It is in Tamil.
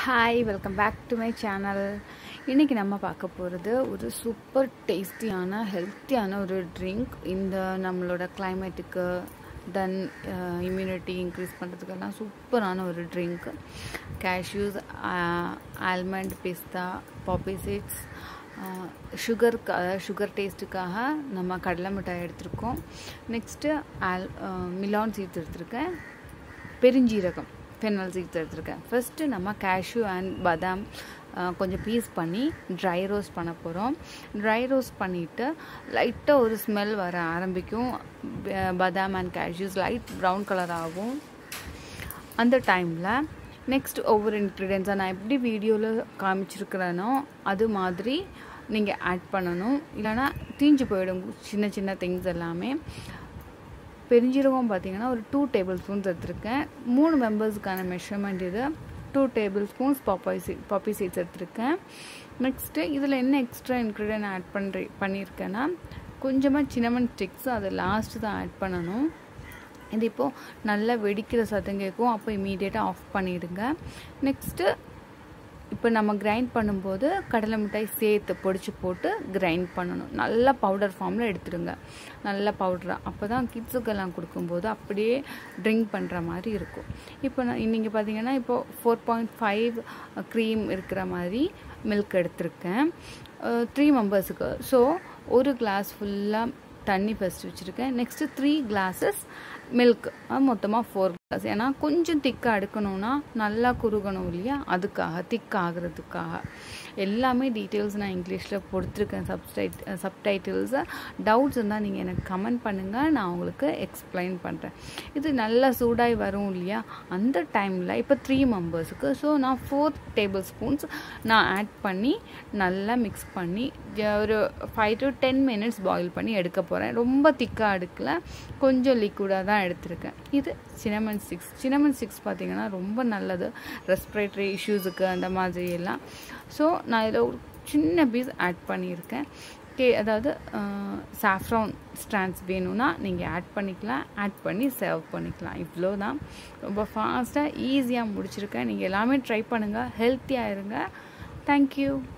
hi welcome back to my channel இன்றைக்கி நம்ம பார்க்க போகிறது ஒரு சூப்பர் டேஸ்டியான ஹெல்த்தியான ஒரு ட்ரிங்க் இந்த நம்மளோட கிளைமேட்டுக்கு தென் இம்யூனிட்டி இன்க்ரீஸ் பண்ணுறதுக்கெல்லாம் சூப்பரான ஒரு drink cashews almond pista poppy seeds சுகருக்கு அதாவது சுகர் டேஸ்ட்டுக்காக நம்ம கடலை மிட்டாய் எடுத்திருக்கோம் நெக்ஸ்ட்டு ஆல் மிலான் சீட்ஸ் எடுத்திருக்கேன் பெருஞ்சீரகம் ஃபெனல் சீட்ஸ் எடுத்திருக்கேன் ஃபஸ்ட்டு நம்ம கேஷ்யூ அண்ட் பாதாம் கொஞ்சம் பீஸ் பண்ணி ட்ரை ரோஸ்ட் பண்ண போகிறோம் ட்ரை ரோஸ்ட் பண்ணிவிட்டு லைட்டாக ஒரு ஸ்மெல் வர ஆரம்பிக்கும் பாதாம் and cashews light brown colour ஆகும் அந்த டைமில் நெக்ஸ்ட் ஒவ்வொரு இன்க்ரீடியன்ஸாக நான் எப்படி வீடியோவில் காமிச்சிருக்கிறேனோ அது மாதிரி நீங்கள் ஆட் பண்ணணும் இல்லைனா தீஞ்சு போயிடும் சின்ன சின்ன திங்ஸ் எல்லாமே பெருஞ்சீரகம் பார்த்தீங்கன்னா ஒரு டூ டேபிள் ஸ்பூன்ஸ் எடுத்திருக்கேன் மூணு மெம்பர்ஸுக்கான மெஷர்மெண்ட் இது டூ டேபிள் ஸ்பூன்ஸ் பாப்பாய் சீ பாப்பி சீட்ஸ் எடுத்திருக்கேன் நெக்ஸ்ட்டு இதில் என்ன எக்ஸ்ட்ரா இன்க்ரீடியன்ட் ஆட் பண்ணுற பண்ணியிருக்கேன்னா கொஞ்சமாக சின்னமன் ஸ்டிக்ஸ் அது லாஸ்ட்டு தான் ஆட் பண்ணணும் இது இப்போது நல்லா வெடிக்கிற சத்தம் கேட்கும் அப்போ இமீடியட்டாக ஆஃப் பண்ணிவிடுங்க நெக்ஸ்ட்டு இப்போ நம்ம கிரைண்ட் பண்ணும்போது கடலை மிட்டாய் சேர்த்து பொடிச்சு போட்டு கிரைண்ட் பண்ணணும் நல்லா பவுடர் ஃபார்மில் எடுத்துடுங்க நல்ல பவுடராக அப்போ தான் கிட்ஸுக்கெல்லாம் கொடுக்கும்போது அப்படியே ட்ரிங்க் பண்ணுற மாதிரி இருக்கும் இப்போ நான் நீங்கள் பார்த்தீங்கன்னா இப்போது ஃபோர் பாயிண்ட் ஃபைவ் க்ரீம் இருக்கிற மாதிரி மில்க் எடுத்திருக்கேன் த்ரீ மெம்பர்ஸுக்கு ஸோ ஒரு கிளாஸ் ஃபுல்லாக தண்ணி ஃபஸ்ட் வச்சுருக்கேன் நெக்ஸ்ட்டு த்ரீ கிளாஸஸ் மில்க் மொத்தமாக ஃபோர் கிளாஸ் ஏன்னா கொஞ்சம் திக்காக எடுக்கணும்னா நல்லா குறுகணும் இல்லையா அதுக்காக திக் ஆகிறதுக்காக எல்லாமே டீட்டெயில்ஸ் நான் இங்கிலீஷில் கொடுத்துருக்கேன் சப்டைட் சப்டைட்டில்ஸை டவுட்ஸ் இருந்தால் நீங்கள் எனக்கு கமெண்ட் பண்ணுங்கள் நான் உங்களுக்கு எக்ஸ்பிளைன் பண்ணுறேன் இது நல்லா சூடாகி வரும் இல்லையா அந்த டைமில் இப்போ த்ரீ மெம்பர்ஸுக்கு ஸோ நான் ஃபோர் டேபிள் ஸ்பூன்ஸ் நான் ஆட் பண்ணி நல்லா மிக்ஸ் பண்ணி ஒரு five to ten minutes boil பண்ணி எடுக்க போகிறேன் ரொம்ப திக்காக எடுக்கல கொஞ்சம் லிக்விடாக தான் எடுத்திருக்கேன் இது சினமன் சிக்ஸ் சினமன் சிக்ஸ் பார்த்திங்கன்னா ரொம்ப நல்லது ரெஸ்பிரேட்டரி இஷ்யூஸுக்கு அந்த மாதிரி எல்லாம் ஸோ நான் இதில் ஒரு சின்ன பீஸ் ஆட் பண்ணியிருக்கேன் கே அதாவது சாஃப்ரான் ஸ்ட்ராண்ட்ஸ் வேணும்னா நீங்கள் ஆட் பண்ணிக்கலாம் ஆட் பண்ணி சர்வ் பண்ணிக்கலாம் இவ்வளோ தான் ரொம்ப ஃபாஸ்ட்டாக ஈஸியாக முடிச்சிருக்கேன் நீங்கள் எல்லாமே ட்ரை பண்ணுங்கள் ஹெல்த்தியாக இருங்க தேங்க்யூ